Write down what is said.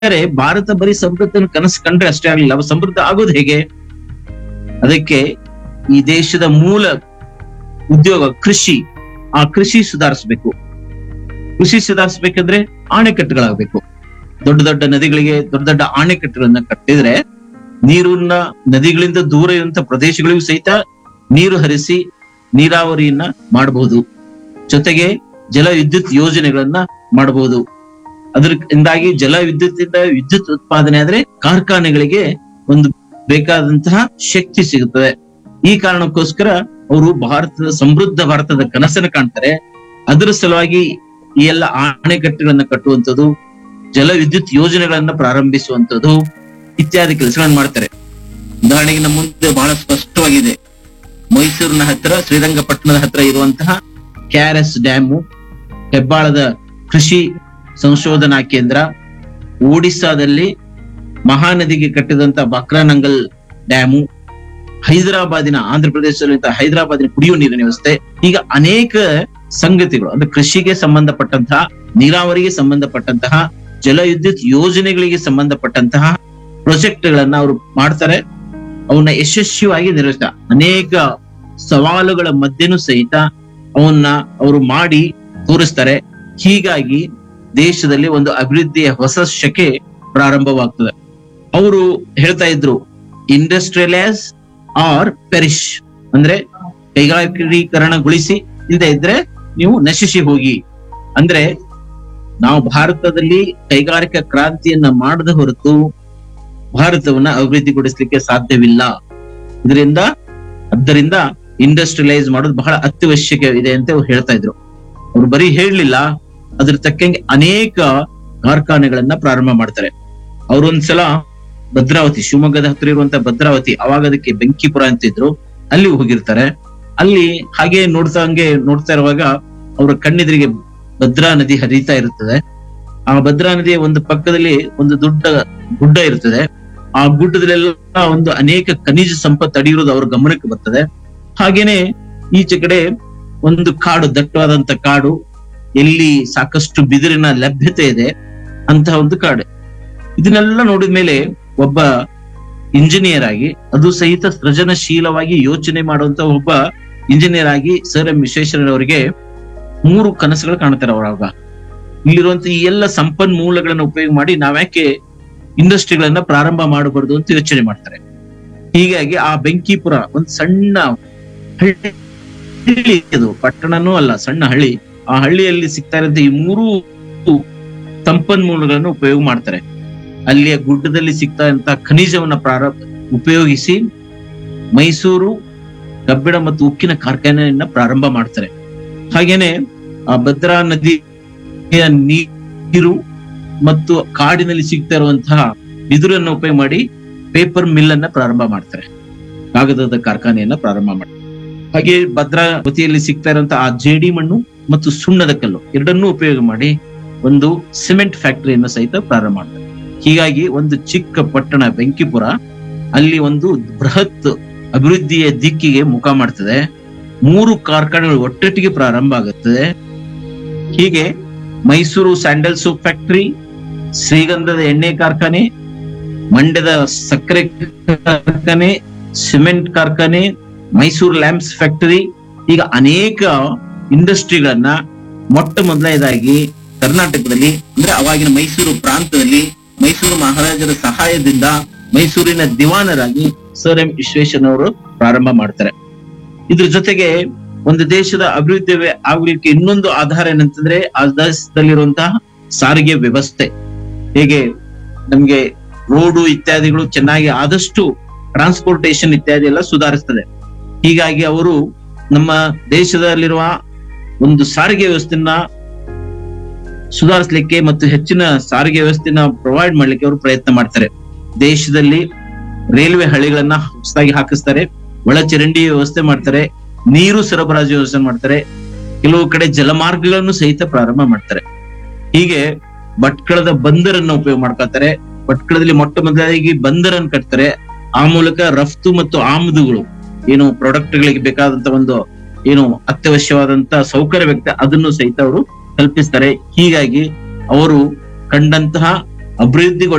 ಹಾಗಾದ್ರೆ ಭಾರತ ಬರೀ ಸಮೃದ್ಧ ಕನಸು ಕಂಡ್ರೆ ಅಷ್ಟೇ ಆಗಲಿಲ್ಲ ಅವ ಸಮೃದ್ಧ ಆಗೋದು ಹೇಗೆ ಅದಕ್ಕೆ ಈ ದೇಶದ ಮೂಲ ಉದ್ಯೋಗ ಕೃಷಿ ಆ ಕೃಷಿ ಸುಧಾರಿಸಬೇಕು ಕೃಷಿ ಸುಧಾರಿಸಬೇಕಂದ್ರೆ ಅಣೆಕಟ್ಟುಗಳಾಗಬೇಕು ದೊಡ್ಡ ದೊಡ್ಡ ನದಿಗಳಿಗೆ ದೊಡ್ಡ ದೊಡ್ಡ ಅಣೆಕಟ್ಟುಗಳನ್ನ ಕಟ್ಟಿದ್ರೆ ನೀರನ್ನ ನದಿಗಳಿಂದ ದೂರ ಇರುವಂತ ಪ್ರದೇಶಗಳಿಗೂ ಸಹಿತ ನೀರು ಹರಿಸಿ ನೀರಾವರಿಯನ್ನ ಮಾಡಬಹುದು ಜೊತೆಗೆ ಜಲ ವಿದ್ಯುತ್ ಯೋಜನೆಗಳನ್ನ ಮಾಡಬಹುದು ಅದರಿಂದಾಗಿ ಜಲ ವಿದ್ಯುತ್ತಿಂದ ವಿದ್ಯುತ್ ಉತ್ಪಾದನೆ ಆದ್ರೆ ಕಾರ್ಖಾನೆಗಳಿಗೆ ಒಂದು ಬೇಕಾದಂತಹ ಶಕ್ತಿ ಸಿಗುತ್ತದೆ ಈ ಕಾರಣಕ್ಕೋಸ್ಕರ ಅವರು ಭಾರತದ ಸಮೃದ್ಧ ಭಾರತದ ಕನಸನ್ನು ಕಾಣ್ತಾರೆ ಅದರ ಸಲುವಾಗಿ ಈ ಎಲ್ಲ ಅಣೆಕಟ್ಟುಗಳನ್ನ ಕಟ್ಟುವಂಥದ್ದು ಜಲ ವಿದ್ಯುತ್ ಯೋಜನೆಗಳನ್ನ ಪ್ರಾರಂಭಿಸುವಂಥದ್ದು ಇತ್ಯಾದಿ ಕೆಲಸಗಳನ್ನ ಮಾಡ್ತಾರೆ ಉದಾಹರಣೆಗೆ ನಮ್ಮ ಮುಂದೆ ಬಹಳ ಸ್ಪಷ್ಟವಾಗಿದೆ ಮೈಸೂರಿನ ಹತ್ರ ಶ್ರೀರಂಗಪಟ್ಟಣದ ಹತ್ರ ಇರುವಂತಹ ಕ್ಯಾರಸ್ ಡ್ಯಾಮು ಹೆಬ್ಬಾಳದ ಕೃಷಿ ಸಂಶೋಧನಾ ಕೇಂದ್ರ ಒಡಿಸ್ಸಾದಲ್ಲಿ ಮಹಾನದಿಗೆ ಕಟ್ಟಿದಂತ ಬಕ್ರಾನಂಗಲ್ ಡ್ಯಾಮು ಹೈದರಾಬಾದಿನ ಆಂಧ್ರ ಪ್ರದೇಶದಲ್ಲಿದ್ದ ಹೈದರಾಬಾದಿನ ಕುಡಿಯುವ ನೀರಿನ ವ್ಯವಸ್ಥೆ ಈಗ ಅನೇಕ ಸಂಗತಿಗಳು ಅಂದ್ರೆ ಕೃಷಿಗೆ ಸಂಬಂಧಪಟ್ಟಂತಹ ನೀರಾವರಿಗೆ ಸಂಬಂಧಪಟ್ಟಂತಹ ಜಲ ವಿದ್ಯುತ್ ಯೋಜನೆಗಳಿಗೆ ಸಂಬಂಧಪಟ್ಟಂತಹ ಪ್ರಾಜೆಕ್ಟ್ ಗಳನ್ನ ಅವರು ಮಾಡ್ತಾರೆ ಅವನ್ನ ಯಶಸ್ವಿಯಾಗಿ ನಿರ್ವಹಿಸ್ತಾರೆ ಅನೇಕ ಸವಾಲುಗಳ ಮಧ್ಯೆನೂ ಸಹಿತ ಅವನ್ನ ಅವರು ಮಾಡಿ ತೋರಿಸ್ತಾರೆ ಹೀಗಾಗಿ ದೇಶದಲ್ಲಿ ಒಂದು ಅಭಿವೃದ್ಧಿಯ ಹೊಸ ಶಕೆ ಪ್ರಾರಂಭವಾಗ್ತದೆ ಅವರು ಹೇಳ್ತಾ ಇದ್ರು ಇಂಡಸ್ಟ್ರಿಯಲೈಸ್ ಆರ್ ಪೆರಿಶ್ ಅಂದ್ರೆ ಕೈಗಾರಿಕೀಕರಣಗೊಳಿಸಿ ಇಲ್ಲದೆ ಇದ್ರೆ ನೀವು ನಶಿಸಿ ಹೋಗಿ ಅಂದ್ರೆ ನಾವು ಭಾರತದಲ್ಲಿ ಕೈಗಾರಿಕಾ ಕ್ರಾಂತಿಯನ್ನ ಮಾಡದ ಹೊರತು ಭಾರತವನ್ನ ಅಭಿವೃದ್ಧಿಗೊಳಿಸ್ಲಿಕ್ಕೆ ಸಾಧ್ಯವಿಲ್ಲ ಇದರಿಂದ ಆದ್ದರಿಂದ ಇಂಡಸ್ಟ್ರಿಯಲೈಸ್ ಮಾಡೋದು ಬಹಳ ಅತ್ಯವಶ್ಯಕವಿದೆ ಅಂತ ಅವ್ರು ಹೇಳ್ತಾ ಇದ್ರು ಅವ್ರು ಬರೀ ಹೇಳಲಿಲ್ಲ ಅದ್ರ ತಕ್ಕಂಗೆ ಅನೇಕ ಕಾರ್ಖಾನೆಗಳನ್ನ ಪ್ರಾರಂಭ ಮಾಡ್ತಾರೆ ಅವ್ರೊಂದ್ಸಲ ಭದ್ರಾವತಿ ಶಿವಮೊಗ್ಗದ ಹತ್ರ ಇರುವಂತ ಭದ್ರಾವತಿ ಅವಾಗ ಅದಕ್ಕೆ ಬೆಂಕಿಪುರ ಅಂತಿದ್ರು ಅಲ್ಲಿ ಹೋಗಿರ್ತಾರೆ ಅಲ್ಲಿ ಹಾಗೆ ನೋಡ್ತಾ ಹಂಗೆ ನೋಡ್ತಾ ಇರುವಾಗ ಅವರ ಕಣ್ಣೆದುರಿಗೆ ಭದ್ರಾ ನದಿ ಹರಿತಾ ಇರುತ್ತದೆ ಆ ಭದ್ರಾ ನದಿಯ ಒಂದು ಪಕ್ಕದಲ್ಲಿ ಒಂದು ದೊಡ್ಡ ಗುಡ್ಡ ಇರ್ತದೆ ಆ ಗುಡ್ಡದಲ್ಲೆಲ್ಲ ಒಂದು ಅನೇಕ ಖನಿಜ ಸಂಪತ್ತು ಅಡಿಯಿರೋದು ಅವ್ರ ಗಮನಕ್ಕೆ ಬರ್ತದೆ ಹಾಗೇನೆ ಈಚೆ ಕಡೆ ಒಂದು ಕಾಡು ದಟ್ಟವಾದಂತ ಕಾಡು ಎಲ್ಲಿ ಸಾಕಷ್ಟು ಬಿದಿರಿನ ಲಭ್ಯತೆ ಇದೆ ಅಂತಹ ಒಂದು ಕಾಡು ಇದನ್ನೆಲ್ಲ ನೋಡಿದ ಮೇಲೆ ಒಬ್ಬ ಇಂಜಿನಿಯರ್ ಆಗಿ ಅದು ಸಹಿತ ಸೃಜನಶೀಲವಾಗಿ ಯೋಚನೆ ಮಾಡುವಂತ ಒಬ್ಬ ಇಂಜಿನಿಯರ್ ಆಗಿ ಸರ್ ಎಂ ವಿಶ್ವೇಶ್ವರಯ್ಯನವರಿಗೆ ಮೂರು ಕನಸುಗಳು ಕಾಣ್ತಾರೆ ಅವಾಗ ಇಲ್ಲಿರುವಂತ ಈ ಎಲ್ಲ ಸಂಪನ್ಮೂಲಗಳನ್ನ ಉಪಯೋಗ ಮಾಡಿ ನಾವ್ಯಾಕೆ ಇಂಡಸ್ಟ್ರಿಗಳನ್ನ ಪ್ರಾರಂಭ ಮಾಡಬಾರ್ದು ಅಂತ ಯೋಚನೆ ಮಾಡ್ತಾರೆ ಹೀಗಾಗಿ ಆ ಬೆಂಕಿಪುರ ಒಂದ್ ಸಣ್ಣ ಹಳ್ಳಿ ಅದು ಪಟ್ಟಣನೂ ಅಲ್ಲ ಸಣ್ಣ ಹಳ್ಳಿ ಆ ಹಳ್ಳಿಯಲ್ಲಿ ಸಿಗ್ತಾ ಇರೋಂತ ಈ ಮೂರು ಸಂಪನ್ಮೂಲಗಳನ್ನು ಉಪಯೋಗ ಮಾಡ್ತಾರೆ ಅಲ್ಲಿಯ ಗುಡ್ಡದಲ್ಲಿ ಸಿಗ್ತಾ ಇರುವಂತ ಖನಿಜವನ್ನ ಪ್ರಾರಂಭ ಉಪಯೋಗಿಸಿ ಮೈಸೂರು ಕಬ್ಬಿಣ ಮತ್ತು ಉಕ್ಕಿನ ಕಾರ್ಖಾನೆಯನ್ನ ಪ್ರಾರಂಭ ಮಾಡ್ತಾರೆ ಹಾಗೇನೆ ಆ ಭದ್ರಾ ನದಿಯ ನೀರು ಮತ್ತು ಕಾಡಿನಲ್ಲಿ ಸಿಗ್ತಾ ಇರುವಂತಹ ಬಿದುರನ್ನು ಉಪಯೋಗ ಮಾಡಿ ಪೇಪರ್ ಮಿಲ್ ಅನ್ನ ಪ್ರಾರಂಭ ಮಾಡ್ತಾರೆ ಕಾಗದದ ಕಾರ್ಖಾನೆಯನ್ನ ಪ್ರಾರಂಭ ಮಾಡ್ತಾರೆ ಹಾಗೆ ಭದ್ರಾವತಿಯಲ್ಲಿ ಸಿಗ್ತಾ ಇರುವಂತಹ ಆ ಜೇಡಿ ಮಣ್ಣು ಮತ್ತು ಸುಣ್ಣದ ಕಲ್ಲು ಎರಡನ್ನೂ ಉಪಯೋಗ ಮಾಡಿ ಒಂದು ಸಿಮೆಂಟ್ ಫ್ಯಾಕ್ಟರಿಯನ್ನು ಸಹಿತ ಪ್ರಾರಂಭ ಮಾಡ್ತಾರೆ ಹೀಗಾಗಿ ಒಂದು ಚಿಕ್ಕ ಪಟ್ಟಣ ಬೆಂಕಿಪುರ ಅಲ್ಲಿ ಒಂದು ಬೃಹತ್ ಅಭಿವೃದ್ಧಿಯ ದಿಕ್ಕಿಗೆ ಮುಖ ಮಾಡ್ತದೆ ಮೂರು ಕಾರ್ಖಾನೆಗಳು ಒಟ್ಟೊಟ್ಟಿಗೆ ಪ್ರಾರಂಭ ಆಗುತ್ತದೆ ಹೀಗೆ ಮೈಸೂರು ಸ್ಯಾಂಡಲ್ ಸೋಪ್ ಫ್ಯಾಕ್ಟರಿ ಶ್ರೀಗಂಧದ ಎಣ್ಣೆ ಕಾರ್ಖಾನೆ ಮಂಡ್ಯದ ಸಕ್ಕರೆ ಕಾರ್ಖಾನೆ ಸಿಮೆಂಟ್ ಕಾರ್ಖಾನೆ ಮೈಸೂರು ಲ್ಯಾಂಪ್ಸ್ ಫ್ಯಾಕ್ಟರಿ ಈಗ ಅನೇಕ ಇಂಡಸ್ಟ್ರಿಗಳನ್ನ ಮೊಟ್ಟ ಮೊದಲನೇದಾಗಿ ಕರ್ನಾಟಕದಲ್ಲಿ ಅಂದ್ರೆ ಅವಾಗಿನ ಮೈಸೂರು ಪ್ರಾಂತದಲ್ಲಿ ಮೈಸೂರು ಮಹಾರಾಜರ ಸಹಾಯದಿಂದ ಮೈಸೂರಿನ ದಿವಾನರಾಗಿ ಸರ್ ಎಂ ವಿಶ್ವೇಶ್ವರಯ್ಯನವರು ಪ್ರಾರಂಭ ಮಾಡ್ತಾರೆ ಇದ್ರ ಜೊತೆಗೆ ಒಂದು ದೇಶದ ಅಭಿವೃದ್ಧಿ ಆಗಲಿಕ್ಕೆ ಇನ್ನೊಂದು ಆಧಾರ ಏನಂತಂದ್ರೆ ಆ ದೇಶದಲ್ಲಿರುವಂತಹ ಸಾರಿಗೆ ವ್ಯವಸ್ಥೆ ಹೇಗೆ ನಮ್ಗೆ ರೋಡು ಇತ್ಯಾದಿಗಳು ಚೆನ್ನಾಗಿ ಆದಷ್ಟು ಟ್ರಾನ್ಸ್ಪೋರ್ಟೇಶನ್ ಇತ್ಯಾದಿ ಎಲ್ಲ ಸುಧಾರಿಸ್ತದೆ ಹೀಗಾಗಿ ಅವರು ನಮ್ಮ ದೇಶದಲ್ಲಿರುವ ಒಂದು ಸಾರಿಗೆ ವ್ಯವಸ್ಥೆನ ಸುಧಾರಿಸಲಿಕ್ಕೆ ಮತ್ತು ಹೆಚ್ಚಿನ ಸಾರಿಗೆ ವ್ಯವಸ್ಥೆನ ಪ್ರೊವೈಡ್ ಮಾಡ್ಲಿಕ್ಕೆ ಅವರು ಪ್ರಯತ್ನ ಮಾಡ್ತಾರೆ ದೇಶದಲ್ಲಿ ರೈಲ್ವೆ ಹಳಿಗಳನ್ನ ಹೊಸದಾಗಿ ಹಾಕಿಸ್ತಾರೆ ಒಳಚರಂಡಿ ವ್ಯವಸ್ಥೆ ಮಾಡ್ತಾರೆ ನೀರು ಸರಬರಾಜು ವ್ಯವಸ್ಥೆ ಮಾಡ್ತಾರೆ ಕೆಲವು ಕಡೆ ಜಲಮಾರ್ಗಗಳನ್ನು ಸಹಿತ ಪ್ರಾರಂಭ ಮಾಡ್ತಾರೆ ಹೀಗೆ ಭಟ್ಕಳದ ಬಂದರನ್ನ ಉಪಯೋಗ ಮಾಡ್ಕೊಳ್ತಾರೆ ಭಟ್ಕಳದಲ್ಲಿ ಮೊಟ್ಟ ಮೊದಲಾಗಿ ಬಂದರನ್ನು ಕಟ್ತಾರೆ ಆ ಮೂಲಕ ರಫ್ತು ಮತ್ತು ಆಮದುಗಳು ಏನು ಪ್ರಾಡಕ್ಟ್ ಗಳಿಗೆ ಬೇಕಾದಂತ ಒಂದು ಏನು ಅತ್ಯವಶ್ಯವಾದಂತ ಸೌಕರ್ಯ ವ್ಯಕ್ತ ಅದನ್ನು ಸಹಿತ ಅವರು ಕಲ್ಪಿಸ್ತಾರೆ ಹೀಗಾಗಿ ಅವರು ಕಂಡಂತಹ ಅಭಿವೃದ್ಧಿ